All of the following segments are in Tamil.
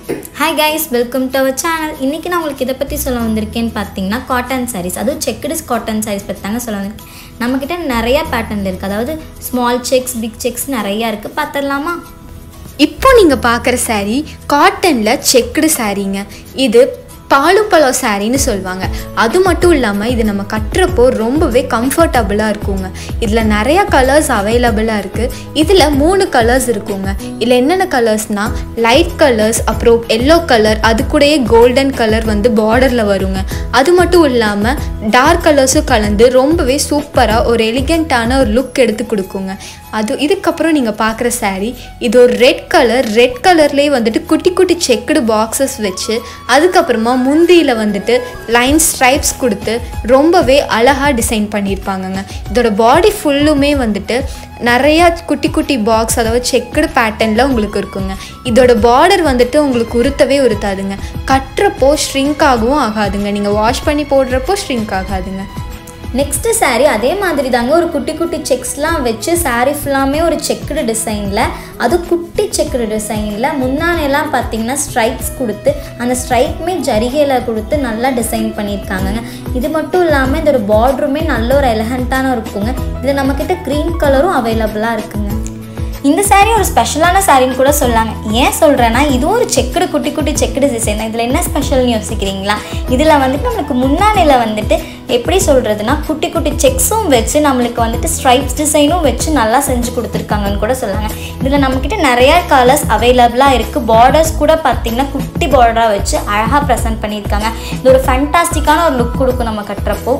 hi guys welcome to our channel இன்றைக்கி நான் உங்களுக்கு இதை பற்றி சொல்ல வந்திருக்கேன்னு பார்த்தீங்கன்னா காட்டன் சாரீஸ் அதுவும் செக்குடு காட்டன் சாரீஸ் பற்றி தாங்க சொல்ல வந்திருக்கேன் நம்மக்கிட்ட நிறையா பேட்டர்னில் இருக்குது அதாவது ஸ்மால் செக்ஸ் பிக் செக்ஸ் நிறையா இருக்குது பார்த்துடலாமா இப்போ நீங்கள் பார்க்குற saree காட்டனில் செக்குடு சாரீங்க இது பாலும் பழம் சாரின்னு சொல்லுவாங்க அது மட்டும் இல்லாமல் இது நம்ம கட்டுறப்போ ரொம்பவே கம்ஃபர்டபுளாக இருக்குங்க இதில் நிறையா கலர்ஸ் அவைலபிளாக இருக்குது இதில் மூணு கலர்ஸ் இருக்குங்க இதில் என்னென்ன கலர்ஸ்னால் லைட் கலர்ஸ் அப்புறம் எல்லோ கலர் அது கூடயே கோல்டன் கலர் வந்து பார்டரில் வருங்க அது மட்டும் இல்லாமல் டார்க் கலர்ஸும் கலந்து ரொம்பவே சூப்பராக ஒரு எலிகெண்ட்டான ஒரு லுக் எடுத்து கொடுக்குங்க அது இதுக்கப்புறம் நீங்கள் பார்க்குற saree இது ஒரு ரெட் கலர் ரெட் கலர்லேயே வந்துட்டு குட்டி குட்டி செக்குடு பாக்ஸஸ் வச்சு அதுக்கப்புறமா முந்தியில் வந்துட்டு லைன் ஸ்ட்ரைப்ஸ் கொடுத்து ரொம்பவே அழகாக டிசைன் பண்ணியிருப்பாங்கங்க இதோட பாடி ஃபுல்லுமே வந்துட்டு நிறையா குட்டி குட்டி பாக்ஸ் அதாவது செக்குடு பேட்டர்னில் உங்களுக்கு இருக்குங்க இதோட பார்டர் வந்துட்டு உங்களுக்கு உருத்தவே உருத்தாதுங்க கட்டுறப்போ ஷ்ரிங்க் ஆகவும் ஆகாதுங்க நீங்கள் வாஷ் பண்ணி போடுறப்போ ஷ்ரிங்க் ஆகாதுங்க நெக்ஸ்ட்டு saree அதே மாதிரி தாங்க ஒரு குட்டி குட்டி செக்ஸ்லாம் வச்சு saree ஃபுல்லாமே ஒரு செக்குடு டிசைனில் அது குட்டி செக்குடு டிசைனில் முன்னாடியெல்லாம் பார்த்தீங்கன்னா ஸ்ட்ரைப்ஸ் கொடுத்து அந்த ஸ்ட்ரைப்புமே ஜரிகையில் கொடுத்து நல்லா டிசைன் பண்ணியிருக்காங்கங்க இது மட்டும் இல்லாமல் இதோட பார்டருமே நல்ல ஒரு எலகண்ட்டான இருக்குங்க இதில் நம்மக்கிட்ட க்ரீன் கலரும் அவைலபிளாக இருக்குங்க இந்த saree ஒரு ஸ்பெஷலான சாரின்னு கூட சொல்லாங்க ஏன் சொல்கிறேன்னா இதுவும் ஒரு செக்குடு குட்டி குட்டி செக்குடு டிசைன் தான் இதில் என்ன ஸ்பெஷல்னு யோசிக்கிறீங்களா இதில் வந்துட்டு நம்மளுக்கு முன்னாடியில் வந்துட்டு எப்படி சொல்கிறதுனா குட்டி குட்டி செக்ஸும் வச்சு நம்மளுக்கு வந்துட்டு ஸ்ட்ரைப்ஸ் டிசைனும் வச்சு நல்லா செஞ்சு கொடுத்துருக்காங்கன்னு கூட சொல்லாங்க இதில் நம்மக்கிட்ட நிறையா கலர்ஸ் அவைலபிளாக இருக்குது பார்டர்ஸ் கூட பார்த்திங்கன்னா குட்டி பார்டராக வச்சு அழகாக ப்ரெசென்ட் பண்ணியிருக்காங்க இது ஒரு ஃபேண்டாஸ்டிக்கான ஒரு லுக் கொடுக்கும் நம்ம கட்டுறப்போ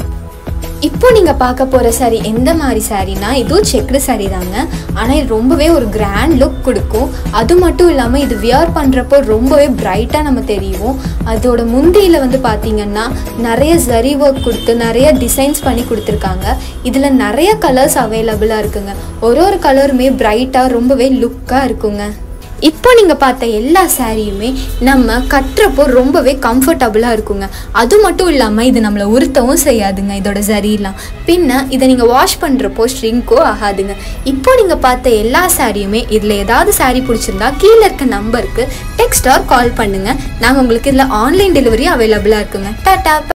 இப்போ நீங்கள் பார்க்க போகிற saree எந்த மாதிரி சாரீனா இதுவும் செக்குடு saree தாங்க ஆனால் இது ரொம்பவே ஒரு கிராண்ட் லுக் கொடுக்கும் அது மட்டும் இல்லாமல் இது வியர் பண்ணுறப்போ ரொம்பவே பிரைட்டாக நம்ம தெரியும் அதோட முந்தியில் வந்து பார்த்தீங்கன்னா நிறைய ஜரி ஒர்க் கொடுத்து நிறைய டிசைன்ஸ் பண்ணி கொடுத்துருக்காங்க இதில் நிறைய கலர்ஸ் அவைலபிளாக இருக்குங்க ஒரு ஒரு கலருமே பிரைட்டாக ரொம்பவே லுக்காக இருக்குங்க இப்போ நீங்கள் பார்த்த எல்லா சாரியுமே நம்ம கட்டுறப்போ ரொம்பவே கம்ஃபர்டபுளாக இருக்குங்க அது மட்டும் இல்லாமல் இது நம்மளை உறுத்தவும் செய்யாதுங்க இதோட சரிலாம் பின்ன இதை நீங்கள் வாஷ் பண்ணுறப்போ ஷ்ரிங்கோ ஆகாதுங்க இப்போ நீங்கள் பார்த்த எல்லா சாரியுமே இதில் ஏதாவது சாரி பிடிச்சிருந்தா கீழே இருக்க நம்பருக்கு டெக்ஸ்ட் ஆர் கால் பண்ணுங்கள் நாங்கள் உங்களுக்கு இதில் ஆன்லைன் டெலிவரி அவைலபிளாக இருக்குங்க டாட்டா